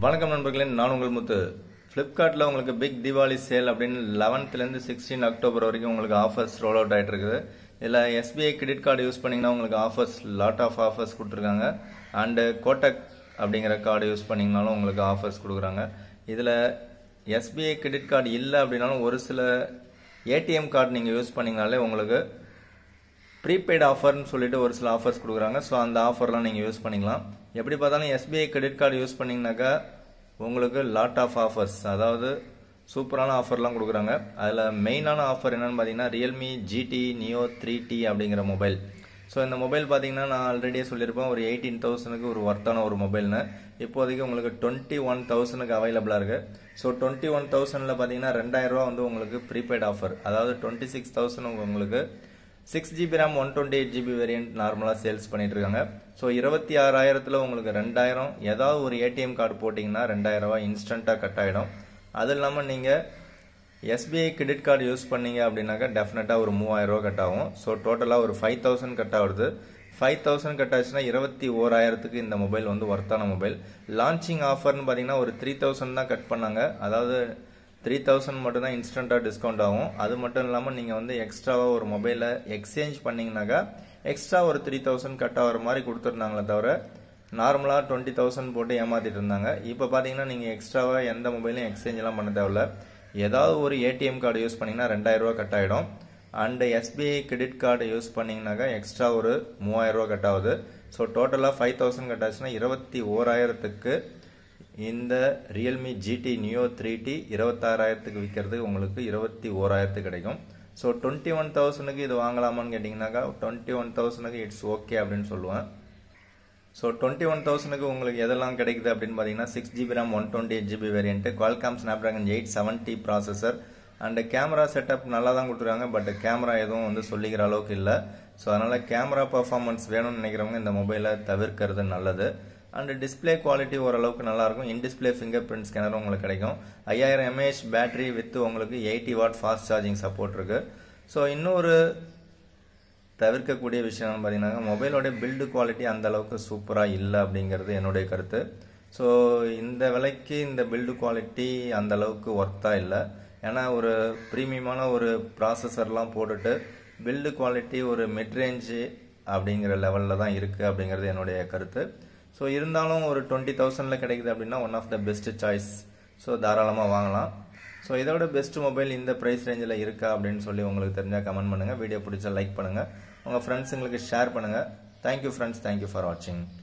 வணக்கம் நண்பர்களே நான் உங்கள் முத்து ஃப்ளிப்கார்ட்டில் உங்களுக்கு பிக் தீபாவளி சேல் அப்படின்னு லெவன்த்லேருந்து சிக்ஸ்டீன் அக்டோபர் வரைக்கும் உங்களுக்கு ஆஃபர்ஸ் ரோல் அவுட் ஆகிட்டு இருக்குது இதில் எஸ்பிஐ கிரெடிட் கார்டு யூஸ் பண்ணிங்கன்னா உங்களுக்கு ஆஃபர்ஸ் லாட் ஆஃப் ஆஃபர்ஸ் கொடுத்துருக்காங்க அண்டு கோட்டக் அப்படிங்கிற கார்டு யூஸ் பண்ணிங்கனாலும் உங்களுக்கு ஆஃபர்ஸ் கொடுக்குறாங்க இதில் எஸ்பிஐ கிரெடிட் கார்டு இல்லை அப்படின்னாலும் ஒரு சில ஏடிஎம் கார்டு நீங்கள் யூஸ் பண்ணிங்கனாலே உங்களுக்கு ப்ரீபெய்டு ஆஃபர்னு சொல்லிட்டு ஒரு சில ஆஃபர்ஸ் கொடுக்குறாங்க ஸோ அந்த ஆஃபர்லாம் நீங்கள் யூஸ் பண்ணிக்கலாம் எப்படி பார்த்தாலும் எஸ்பிஐ கிரெடிட் கார்டு யூஸ் பண்ணிங்கனாக்கா உங்களுக்கு லாட் ஆஃப் ஆஃபர்ஸ் அதாவது சூப்பரான ஆஃபர்லாம் கொடுக்குறாங்க அதில் மெயினான ஆஃபர் என்னன்னு பார்த்தீங்கன்னா Realme GT Neo three D அப்படிங்கிற மொபைல் ஸோ இந்த மொபைல் பார்த்தீங்கன்னா நான் ஆல்ரெடியே சொல்லியிருப்பேன் ஒரு எயிட்டீன் தௌசண்ட்க்கு ஒரு ஒர்த்தான ஒரு மொபைல்னு இப்போதைக்கு உங்களுக்கு டுவெண்ட்டி ஒன் தௌசண்ட்க்கு அவைலபிளாக இருக்குது ஸோ டுவெண்ட்டி ஒன் தௌசண்டில் பார்த்தீங்கன்னா ரெண்டாயிரரூவா வந்து உங்களுக்கு ப்ரீபெய்ட் ஆஃபர் அதாவது டுவெண்ட்டி சிக்ஸ் தௌசண்ட் உங்களுக்கு six GB RAM one twenty eight GB variant நார்மலாக சேல்ஸ் பண்ணிட்டு இருக்காங்க ஸோ இருபத்தி ஆறாயிரத்தில் உங்களுக்கு ரெண்டாயிரம் ஏதாவது ஒரு ஏடிஎம் கார்டு போட்டிங்கன்னா ரெண்டாயிரம் ரூபாய் இன்ஸ்டண்ட்டாக கட் ஆகிடும் அது இல்லாமல் நீங்கள் எஸ்பிஐ கிரெடிட் கார்டு யூஸ் பண்ணீங்க அப்படின்னாக்கா டெஃபினட்டாக ஒரு மூவாயிரம் ரூபா கட் ஆகும் ஸோ டோட்டலாக ஒரு ஃபைவ் தௌசண்ட் கட் ஆகுது ஃபைவ் தௌசண்ட் கட் ஆச்சுன்னா இருபத்தி ஓராயிரத்துக்கு இந்த மொபைல் வந்து ஒர்த்தான மொபைல் லான்ச்சிங் ஆஃபர்னு பார்த்தீங்கன்னா ஒரு த்ரீ தௌசண்ட் தான் கட் பண்ணாங்க அதாவது த்ரீ தௌசண்ட் மட்டும் தான் இன்ஸ்டண்ட்டாக டிஸ்கவுண்ட் ஆகும் அது மட்டும் இல்லாமல் நீங்கள் வந்து எக்ஸ்ட்ராவாக ஒரு மொபைலை எக்ஸ்சேஞ்ச் பண்ணிங்கனாக்கா எக்ஸ்ட்ரா ஒரு த்ரீ தௌசண்ட் கட் ஆகிற மாதிரி கொடுத்துருந்தாங்களே தவிர நார்மலாக டுவெண்ட்டி தௌசண்ட் போட்டு ஏமாத்திட்டு இருந்தாங்க இப்போ பார்த்தீங்கன்னா நீங்கள் எக்ஸ்ட்ராவாக எந்த மொபைலையும் எக்ஸ்சேஞ்செலாம் பண்ண தேவையில்ல ஏதாவது ஒரு ஏடிஎம் கார்டு யூஸ் பண்ணிங்கன்னா ரெண்டாயிரரூவா கட் ஆகிடும் and SBI credit card use பண்ணிங்கனாக்கா எக்ஸ்ட்ரா ஒரு மூவாயிரரூவா கட் ஆகுது ஸோ டோட்டலாக ஃபைவ் தௌசண்ட் கட் ஆச்சுன்னா இருபத்தி ஓராயிரத்துக்கு இந்த Realme GT Neo three T இருபத்தாறாயிரத்துக்கு விற்கிறது உங்களுக்கு இருபத்தி ஓராயிரத்துக்கு கிடைக்கும் ஸோ டுவெண்ட்டி ஒன் தௌசண்ட்க்கு இது வாங்கலாமான்னு கேட்டிங்கனாக்கா டுவெண்ட்டி ஒன் தௌசண்ட்க்கு இட்ஸ் ஓகே அப்படின்னு சொல்லுவேன் ஸோ டுவெண்ட்டி ஒன் தௌசண்ட்க்கு உங்களுக்கு எதெல்லாம் கிடைக்குது அப்படின்னு பார்த்தீங்கன்னா six GB RAM one twenty eight GB variant Qualcomm Snapdragon eight seventy processor and camera setup நல்லா தான் கொடுத்துருக்காங்க பட் கேமரா எதுவும் வந்து சொல்லிக்கிற அளவுக்கு இல்லை ஸோ அதனால் கேமரா பர்ஃபார்மன்ஸ் வேணும்னு நினைக்கிறவங்க இந்த மொபைலை தவிர்க்கிறது நல்லது அண்ட் டிஸ்பிளே குவாலிட்டி ஓரளவுக்கு நல்லாயிருக்கும் இன் டிஸ்பிளே ஃபிங்கர் பிரிண்ட் ஸ்கேனரும் உங்களுக்கு கிடைக்கும் ஐயாயிரம் எம்ஏஹெச் பேட்டரி வித் உங்களுக்கு eighty watt fast charging support இருக்கு ஸோ இன்னொரு தவிர்க்கக்கூடிய விஷயம் பார்த்தீங்கன்னா மொபைலோட பில்டு குவாலிட்டி அந்த அளவுக்கு சூப்பராக இல்லை அப்படிங்கிறது என்னுடைய கருத்து ஸோ இந்த விலைக்கு இந்த பில்டு குவாலிட்டி அந்த அளவுக்கு ஒர்த்தாக இல்லை ஏன்னா ஒரு ப்ரீமியமான ஒரு ப்ராசஸர்லாம் போட்டுட்டு பில்டு குவாலிட்டி ஒரு மிட்ரேஞ்சு அப்படிங்கிற லெவலில் தான் இருக்குது அப்படிங்கிறது என்னுடைய கருத்து ஸோ இருந்தாலும் ஒரு டுவெண்ட்டி தௌசண்டில் கிடைக்குது அப்படின்னா one of the best choice so தாராளமாக வாங்கலாம் ஸோ இதோட பெஸ்ட் மொபைல் இந்த ப்ரைஸ் ரேஞ்சில் இருக்கா அப்படின்னு சொல்லி உங்களுக்கு தெரிஞ்சால் கமெண்ட் பண்ணுங்கள் வீடியோ பிடிச்சா லைக் பண்ணுங்கள் உங்கள் ஃப்ரெண்ட்ஸுங்களுக்கு ஷேர் பண்ணுங்கள் தேங்க்யூ ஃப்ரெண்ட்ஸ் தேங்க்யூ ஃபார் வாட்சிங்